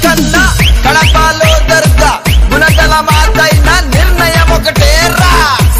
కన్న కడపలో దర్గా మునగల మాతైన నిర్ణయం ఒకటేరా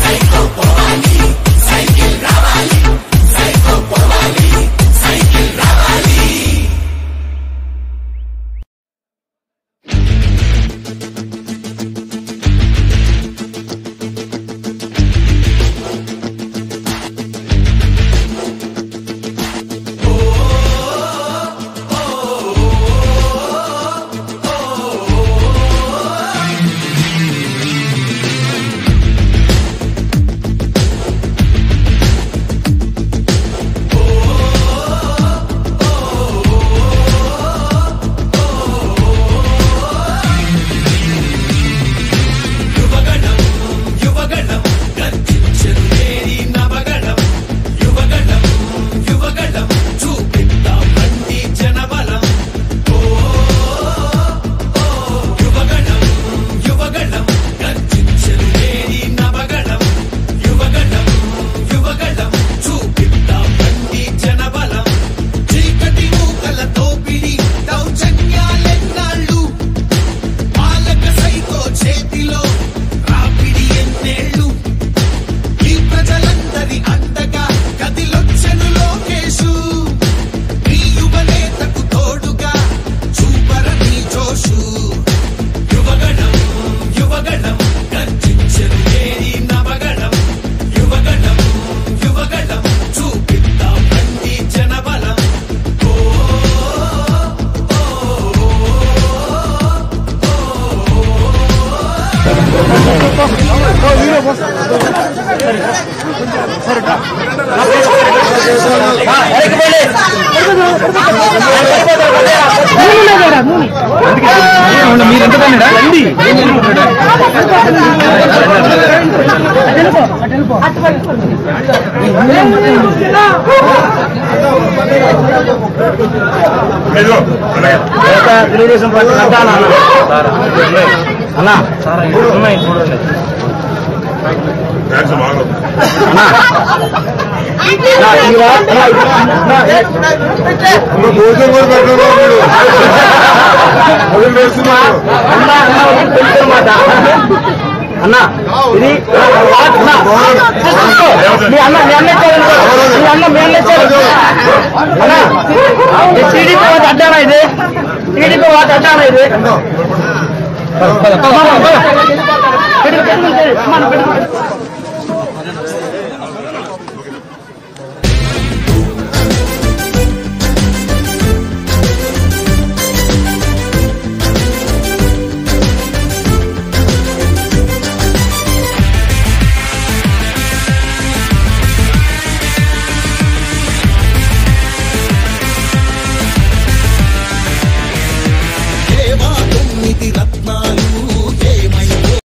చేతిలో రాపిడి ఎన్నేళ్ళు ఈ ప్రజలందరి అండగా కదిలొచ్చెను లోకేశు నీ యువనేతకు తోడుగా చూపర నీ జోషు యువగణం యువగణం గర్జించెను ఏరి నవగణం యువగణం యువగణం చూపిద్దాం రండి జనబలం మీరు ఎంత రండి తెలుగుదేశం పార్టీ అన్నా అన్నా ఉన్నాయి చూడండి అన్నా నా, ఈ వా- అన్నా, నా, భోజనం కూడా పెట్టడం భోజనం వేస్తున్నారు అన్నా, అన్నా, ఒకటి తెలుసు మాట. అన్నా ఇది అన్నా, తీసుకో. మీ అన్న మీ అన్న ఇచ్చాడు మీ అన్న మీ అన్న ఇచ్చాడు అన్నా ఇది టీడీపీ వాటి అడ్డానా ఇది టీడీపీ వాటి అడ్డానా ఇది పెట్టుకో, పెట్టుకో, పెట్టుకో. అమ్మా, నువ్వు పెట్టుకో.